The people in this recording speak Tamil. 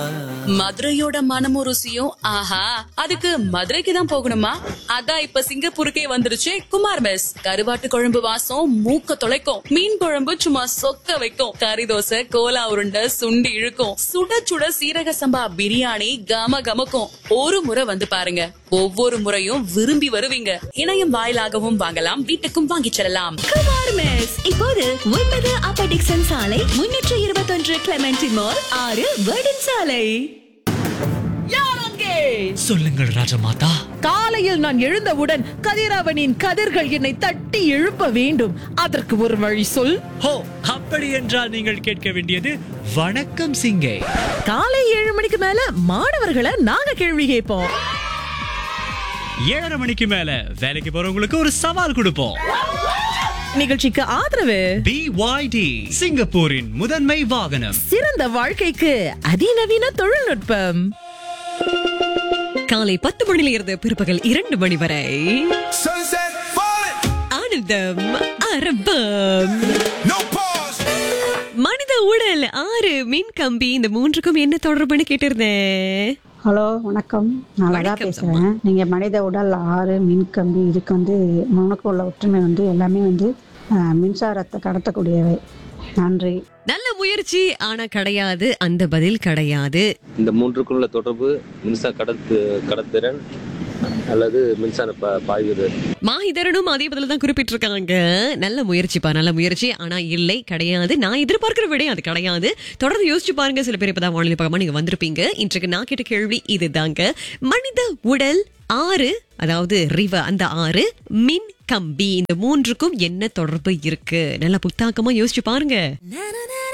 மதுரையோட மனமும் ருசியும் ஆஹா அதுக்கு மதுரைக்கு தான் போகணுமா அதான் இப்ப சிங்கப்பூருக்கே வந்துருச்சு குமார் மெஸ் கருவாட்டு குழம்பு வாசம் மூக்க தொலைக்கும் மீன் குழம்பு சும்மா சொக்க வைக்கும் கறி தோசை கோலா உருண்டை சுண்டி இழுக்கும் சுட சுட சீரக சம்பா பிரியாணி கம கமக்கும் ஒரு முறை வந்து பாருங்க ஒவ்வொரு முறையும் விரும்பி வருவீங்க இணையம் வாயிலாகவும் வாங்கலாம் வீட்டுக்கும் வாங்கிச் செல்லலாம் குமார் மெஸ் இப்போது ஒன்பது அப்பர் டிக்சன் சாலை முன்னூற்று இருபத்தொன்று கிளமெண்டி மால் ஆறு வேர்டன் சாலை சொல்லுங்கள் ராஜமாதா காலையில் நான் எழுந்தவுடன் கதிரவனின் கதிர்கள் என்னை தட்டி எழுப்ப வேண்டும் அதற்கு ஒரு வழி சொல் ஹோ அப்படி என்றால் நீங்கள் கேட்க வேண்டியது வணக்கம் சிங்கை காலை ஏழு மணிக்கு மேல மாணவர்களை நாங்க கேள்வி கேட்போம் ஏழரை மணிக்கு மேல வேலைக்கு போறவங்களுக்கு ஒரு சவால் கொடுப்போம் நிகழ்ச்சிக்கு ஆதரவு பிஒய்டி சிங்கப்பூரின் முதன்மை வாகனம் சிறந்த வாழ்க்கைக்கு அதிநவீன தொழில்நுட்பம் காலை பத்து மணியில இருந்து பிற்பகல் இரண்டு மணி வரை Sunset falling, ஆனந்தம் அரபம் no pause. மனித உடல் ஆறு மின் கம்பி இந்த மூன்றுக்கும் என்ன தொடர்புன்னு கேட்டிருந்தேன் ஹலோ வணக்கம் நான் லதா வணக்கம் பேசுகிறேன் நீங்கள் மனித உடல் ஆறு மின்கம்பி இதுக்கு வந்து உனக்கு உள்ள ஒற்றுமை வந்து எல்லாமே வந்து அஹ், மின்சாரத்தை கடத்தக்கூடியவை நன்றி நல்ல முயற்சி ஆனா கிடையாது அந்த பதில் கிடையாது இந்த மூன்றுக்குள்ள தொடர்பு மின்சார கடத்து கடத்திறன் அல்லது மின்சார பா பாய்வது மாஹிதரனும் அதே பதில தான் குறிப்பிட்டிருக்காங்க நல்ல முயற்சிப்பா நல்ல முயற்சி ஆனா இல்லை கிடையாது நான் எதிர்பார்க்கிற விட அது கிடையாது தொடர்ந்து யோசிச்சு பாருங்க சில பேர் இப்பதான் வானிலை பக்கமா நீங்க வந்திருப்பீங்க இன்றைக்கு நான் கேட்ட கேள்வி இதுதாங்க மனித உடல் ஆறு அதாவது ரிவ அந்த ஆறு மின் கம்பி இந்த மூன்றுக்கும் என்ன தொடர்பு இருக்கு நல்ல புத்தாக்கமா யோசிச்சு பாருங்க